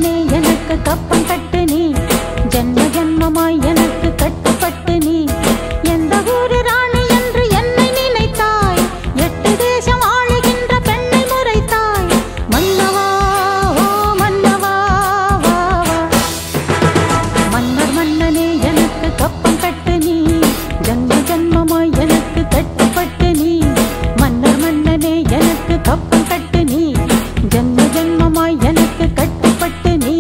மன்னனே எனக்கு கப்பம் கட்டு நீ ஜன்ம ஜன்மமாய் எனக்கு கட்டுப்பட்டு நீ எந்த ஊரு ராணி என்று என்னை நினைத்தாய் எட்டு தேசம் ஆளுகின்ற பெண்ணை முறைத்தாய் மன்னவா ஓ மன்னவா வா வா மன்னர் மன்னனே எனக்கு கப்பம் கட்டு நீ ஜன்ம ஜன்மமாய் எனக்கு கட்டுப்பட்டு நீ மன்னர் மன்னனே எனக்கு கப்பம் கட்டு நீ ஜன்ம ஜன்மமாய் எனக்கு கட்டுப்பட்டு நீ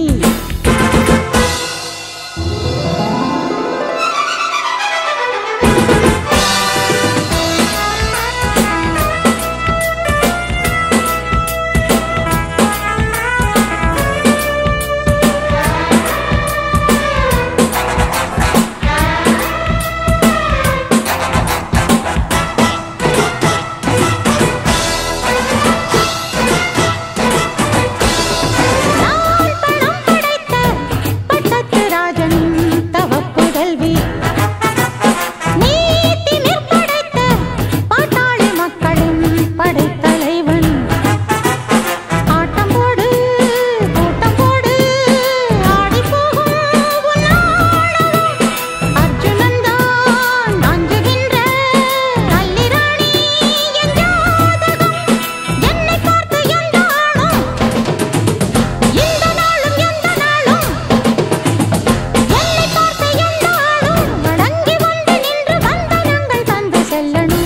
நான் பணம் படைத்த பட்டத்து ராஜன் தவப்புதல்வி நீ திமிர் படைத்த பாட்டாளி மக்களின் படைத்தலைவன் ஆட்டம் போடு கூட்டம் போடு ஆடி போகும் உன் ஆடவன் அர்ஜுனன் தான் அஞ்சுகின்ற அல்லிராணி என் ஜாதகம் என்னை பார்த்து எந்த ஆணும் இந்த நாளும் எந்த நாளும் என்னை பார்த்து எந்த ஆளும் வணங்கி வந்து நின்று வந்தனங்கள் தந்து செல்லணும்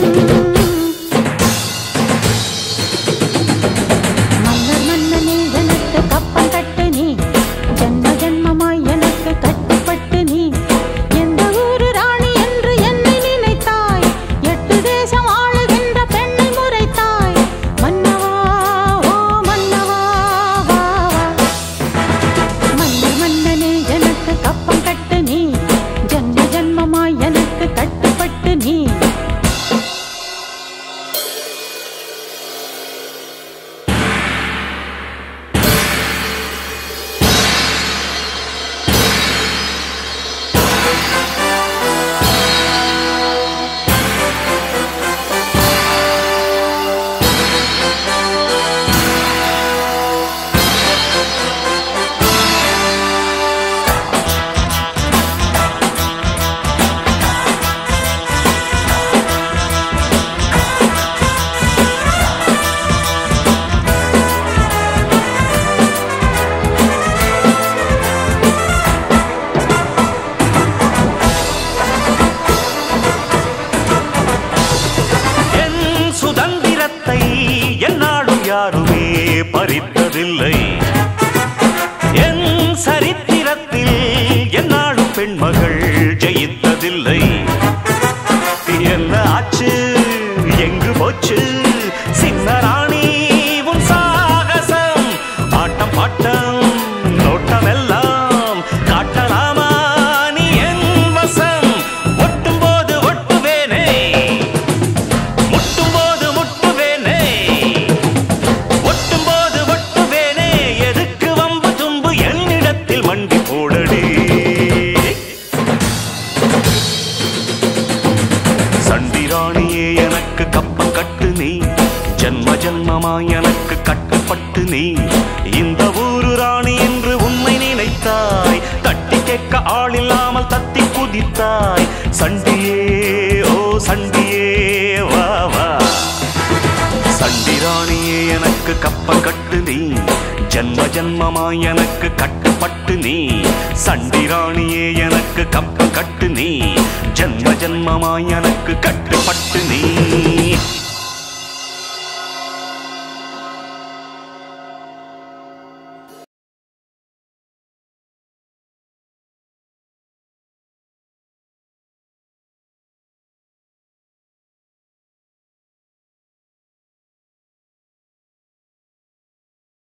மன்னர் மன்னனே எனக்கு கப்பம் கட்டு நீ ஜன்ம ஜன்மமாய் எனக்கு கட்டுப்பட்டு நீ எந்த ஊரு ராணி என்று என்னை நினைத்தாய் எட்டு தேசம் ஆளுகின்ற பெண்ணை முறைத்தாய் மன்னவா ஓ மன்னவா வா வா மன்னர் மன்னனே எனக்கு கப்பம் கட்டு நீ ஜன்ம ஜன்மமாய் எனக்கு கட்டுப்பட்டு நீ என் சுதந்திரத்தை என்னாலும் யாருமே பறித்ததில்லை என் சரித்திரத்தில் என்னாலும் பெண்மகள் ஜெயித்ததில்லை என்ன ஆச்சு எங்கு போச்சு சின்ன ராணி உன் சாகசம் ஆட்டம் பாட்டம் நோட்டம் எல்லாம் காட்டலாமா நீ என் வசம் ஒட்டும் போது ஒட்டுவேனே முட்டும் போது முட்டுவேனே ஒட்டும் போது ஒட்டுவேனே எதுக்கு வம்பு தும்பு என்னிடத்தில் மண்டி போடடி சண்டிராணியே எனக்கு கப்பம் கட்டு நீ ஜன்ம ஜன்மமாய் எனக்கு கட்டுப்பட்டு நீ இந்த ஊரு ராணி என்று உண்மை நினைத்தாய் தட்டி கேட்க ஆள் இல்லாமல் தத்தி குதித்தாய் சண்டியே ஓ சண்டியே வா வா சண்டிராணியே எனக்கு கப்பம் கட்டு நீ ஜன்ம ஜன்மமாய் எனக்கு கட்டுப்பட்டு நீ சண்டிராணியே எனக்கு கப்பம் கட்டு நீ ஜன்ம ஜன்மமாய் எனக்கு கட்டுப்பட்டு நீ